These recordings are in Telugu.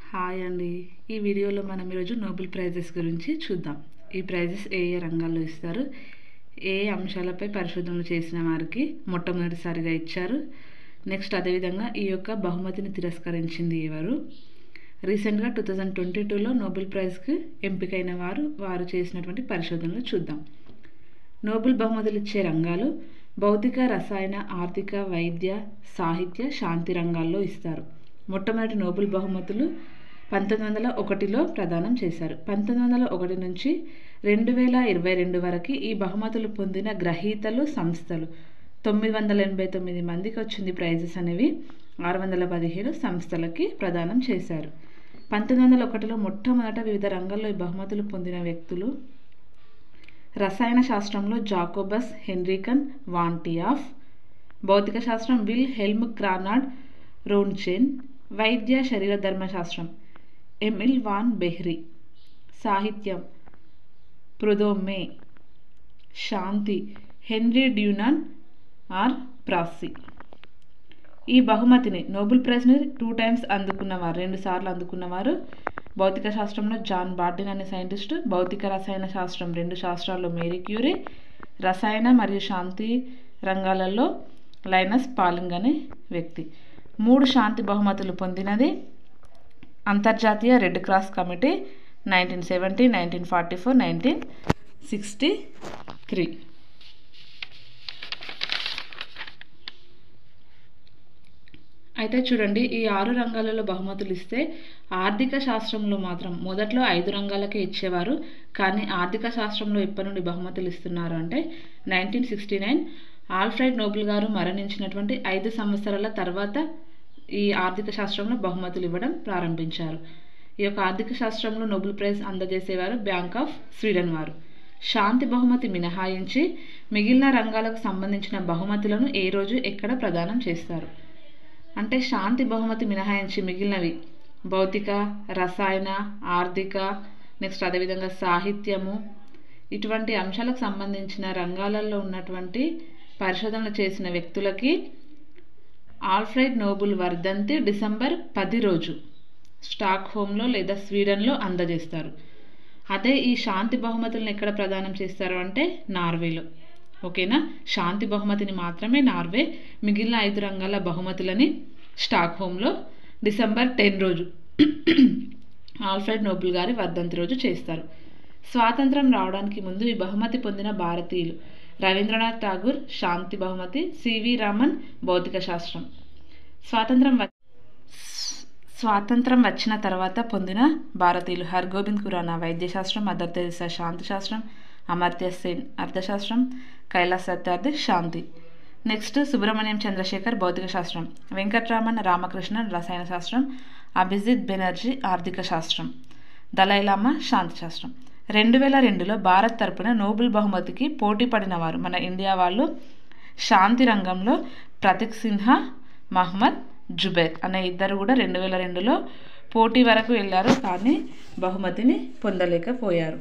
హాయ్ అండి ఈ వీడియోలో మనం ఈరోజు నోబెల్ ప్రైజెస్ గురించి చూద్దాం ఈ ప్రైజెస్ ఏ ఏ రంగాల్లో ఇస్తారు ఏ ఏ అంశాలపై పరిశోధనలు చేసిన వారికి మొట్టమొదటిసారిగా ఇచ్చారు నెక్స్ట్ అదేవిధంగా ఈ యొక్క బహుమతిని తిరస్కరించింది ఎవరు రీసెంట్గా టూ థౌజండ్ ట్వంటీ టూలో నోబెల్ ప్రైజ్కి ఎంపికైన వారు వారు చేసినటువంటి పరిశోధనలు చూద్దాం నోబెల్ బహుమతులు ఇచ్చే రంగాలు భౌతిక రసాయన ఆర్థిక వైద్య సాహిత్య శాంతి రంగాల్లో ఇస్తారు మొట్టమొదటి నోబెల్ బహుమతులు పంతొమ్మిది వందల ఒకటిలో ప్రదానం చేశారు పంతొమ్మిది వందల ఒకటి నుంచి రెండు వేల ఇరవై రెండు వరకు ఈ బహుమతులు పొందిన గ్రహీతలు సంస్థలు తొమ్మిది వందల ఎనభై తొమ్మిది మందికి వచ్చింది ప్రైజెస్ అనేవి ఆరు వందల పదిహేడు సంస్థలకి ప్రదానం చేశారు పంతొమ్మిది వందల ఒకటిలో మొట్టమొదట వివిధ రంగాల్లో ఈ బహుమతులు పొందిన వ్యక్తులు రసాయన శాస్త్రంలో జాకోబస్ హెన్రికన్ వాంటియాఫ్ భౌతిక శాస్త్రం విల్ హెల్మ్ క్రానాడ్ రోన్చెన్ వైద్య శరీర ధర్మశాస్త్రం ఎమిల్ వాన్ బెహ్రీ సాహిత్యం ప్రొదోమే శాంతి హెన్రీ డ్యూనాన్ ఆర్ ప్రాసి ఈ బహుమతిని నోబెల్ ప్రైజ్ని టూ టైమ్స్ అందుకున్నవారు రెండు సార్లు అందుకున్నవారు భౌతిక శాస్త్రంలో జాన్ బార్డిన్ అనే సైంటిస్ట్ భౌతిక రసాయన శాస్త్రం రెండు శాస్త్రాల్లో మేరీ క్యూరీ రసాయన మరియు శాంతి రంగాలలో లైనస్ పాలింగ్ అనే వ్యక్తి మూడు శాంతి బహుమతులు పొందినది అంతర్జాతీయ Red Cross committee nineteen seventy nineteen forty four nineteen sixty three అయితే చూడండి ఈ ఆరు రంగాలలో బహుమతులు ఇస్తే ఆర్థిక శాస్త్రంలో మాత్రం మొదట్లో ఐదు రంగాలకే ఇచ్చేవారు కానీ ఆర్థిక శాస్త్రంలో ఎప్పటి నుండి బహుమతులు ఇస్తున్నారు అంటే nineteen sixty nine Alfred Nobel garu మరణించినటువంటి ఐదు సంవత్సరాల తర్వాత ఈ ఆర్థిక శాస్త్రంలో బహుమతులు ఇవ్వడం ప్రారంభించారు ఈ యొక్క ఆర్థిక శాస్త్రంలో నోబెల్ ప్రైజ్ అందజేసేవారు బ్యాంక్ ఆఫ్ స్వీడన్ వారు శాంతి బహుమతి మినహాయించి మిగిలిన రంగాలకు సంబంధించిన బహుమతులను ఏ రోజు ఎక్కడ ప్రదానం చేస్తారు అంటే శాంతి బహుమతి మినహాయించి మిగిలినవి భౌతిక రసాయన ఆర్థిక నెక్స్ట్ అదేవిధంగా సాహిత్యము ఇటువంటి అంశాలకు సంబంధించిన రంగాలలో ఉన్నటువంటి పరిశోధనలు చేసిన వ్యక్తులకి ఆల్ఫ్రైడ్ నోబుల్ వర్ధంతి డిసెంబర్ పది రోజు స్టాక్ హోమ్లో లేదా స్వీడన్లో అందజేస్తారు అదే ఈ శాంతి బహుమతులను ఎక్కడ ప్రదానం చేస్తారు అంటే నార్వేలో ఓకేనా శాంతి బహుమతిని మాత్రమే నార్వే మిగిలిన ఐదు రంగాల బహుమతులని స్టాక్ హోమ్లో డిసెంబర్ టెన్ రోజు ఆల్ఫ్రెడ్ నోబుల్ గారి వర్ధంతి రోజు చేస్తారు స్వాతంత్రం రావడానికి ముందు ఈ బహుమతి పొందిన భారతీయులు రవీంద్రనాథ్ ఠాగూర్ శాంతి బహుమతి సివి రామన్ భౌతిక శాస్త్రం స్వాతంత్రం స్వాతంత్రం వచ్చిన తర్వాత పొందిన భారతీయులు హర్గోబింద్ ఖురానా వైద్యశాస్త్రం మదర్ తెరిసా శాంతి శాస్త్రం అమర్త్య సేన్ అర్థశాస్త్రం కైలాస్ సత్యార్థి శాంతి నెక్స్ట్ సుబ్రహ్మణ్యం చంద్రశేఖర్ భౌతిక శాస్త్రం వెంకట్రామన్ రామకృష్ణన్ రసాయన శాస్త్రం అభిజిత్ బెనర్జీ ఆర్థిక శాస్త్రం దలైలామా శాంతి శాస్త్రం రెండు వేల రెండులో భారత్ తరపున నోబెల్ బహుమతికి పోటీ పడిన వారు మన ఇండియా వాళ్ళు శాంతి రంగంలో ప్రతీక్ సిన్హా మహమ్మద్ జుబేర్ అనే ఇద్దరు కూడా రెండు వేల రెండులో పోటీ వరకు వెళ్ళారు కానీ బహుమతిని పొందలేకపోయారు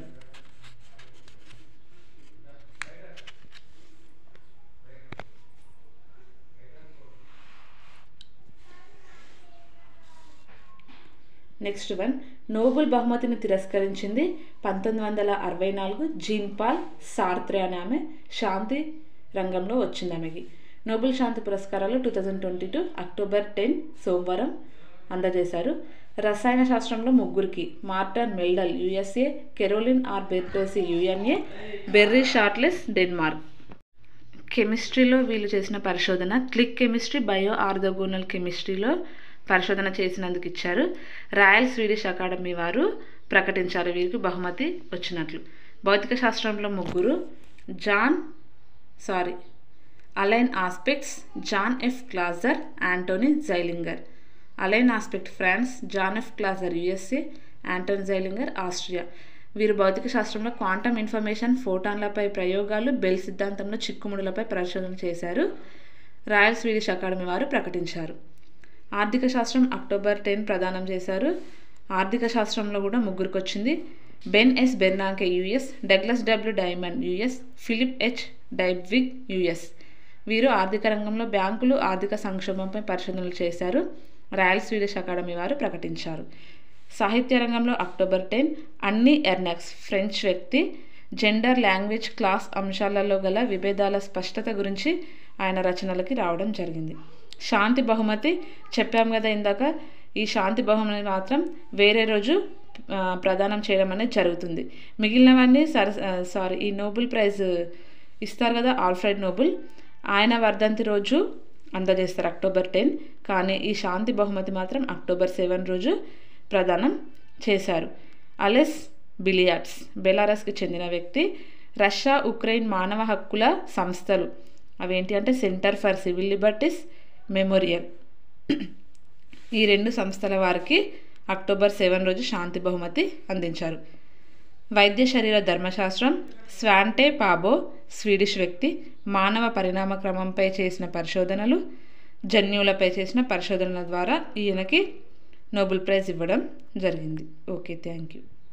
నెక్స్ట్ వన్ నోబెల్ బహుమతిని తిరస్కరించింది పంతొమ్మిది వందల అరవై నాలుగు జీన్పాల్ సార్త్రే అనే ఆమె శాంతి రంగంలో వచ్చింది ఆమెకి నోబెల్ శాంతి పురస్కారాలు two thousand twenty two October ten సోమవారం అందజేశారు రసాయన శాస్త్రంలో ముగ్గురికి Morten Meldal USA Carolyn R Bertozzi యుఎన్ఏ బెర్రీ షార్ట్లెస్ డెన్మార్క్ కెమిస్ట్రీలో వీళ్ళు చేసిన పరిశోధన క్లిక్ కెమిస్ట్రీ బయో ఆర్థోగోనల్ కెమిస్ట్రీలో పరిశోధన చేసినందుకు ఇచ్చారు రాయల్ స్వీడిష్ అకాడమీ వారు ప్రకటించారు వీరికి బహుమతి వచ్చినట్లు భౌతిక శాస్త్రంలో ముగ్గురు John sorry Alain Aspects John F Clauser Antony Zeilinger Alain Aspect France John F Clauser USA Antony Zeilinger Austria వీరు భౌతిక శాస్త్రంలో క్వాంటమ్ ఇన్ఫర్మేషన్ ఫోటాన్లపై ప్రయోగాలు బెల్ సిద్ధాంతంలో చిక్కుముడులపై పరిశోధన చేశారు రాయల్ స్వీడిష్ అకాడమీ వారు ప్రకటించారు ఆర్థిక శాస్త్రం అక్టోబర్ టెన్ ప్రదానం చేశారు ఆర్థిక శాస్త్రంలో కూడా ముగ్గురికి వచ్చింది Ben S Bernanke US Douglas W Diamond US Philip H Dybvig US వీరు ఆర్థిక రంగంలో బ్యాంకులు ఆర్థిక సంక్షోభంపై పరిశోధనలు చేశారు రాయల్ స్వీడిష్ అకాడమీ వారు ప్రకటించారు సాహిత్య రంగంలో October ten Annie Ernaux French వ్యక్తి జెండర్ లాంగ్వేజ్ క్లాస్ అంశాలలో గల విభేదాల స్పష్టత గురించి ఆయన రచనలకి రావడం జరిగింది శాంతి బహుమతి చెప్పాం కదా ఇందాక ఈ శాంతి బహుమతి మాత్రం వేరే రోజు ఆ, ప్రదానం చేయడం అనేది జరుగుతుంది మిగిలినవన్నీ సర సారీ ఈ నోబెల్ ప్రైజ్ ఇస్తారు కదా ఆల్ఫ్రెడ్ నోబెల్ ఆయన వర్ధంతి రోజు అందజేస్తారు అక్టోబర్ టెన్ కానీ ఈ శాంతి బహుమతి మాత్రం అక్టోబర్ సెవెన్ రోజు ప్రదానం చేశారు అలెస్ బిలియార్డ్స్ బెలారస్కి చెందిన వ్యక్తి రష్యా ఉక్రెయిన్ మానవ హక్కుల సంస్థలు అవేంటి అంటే Centre for Civil Liberties Memorial ఈ రెండు సంస్థల వారికి అక్టోబర్ సెవెన్ రోజు శాంతి బహుమతి అందించారు వైద్య శరీర ధర్మశాస్త్రం స్వాంటే పాబో స్వీడిష్ వ్యక్తి మానవ పరిణామ క్రమంపై చేసిన పరిశోధనలు జన్యువులపై చేసిన పరిశోధనల ద్వారా ఈయనకి నోబెల్ ప్రైజ్ ఇవ్వడం జరిగింది ఓకే థ్యాంక్ యూ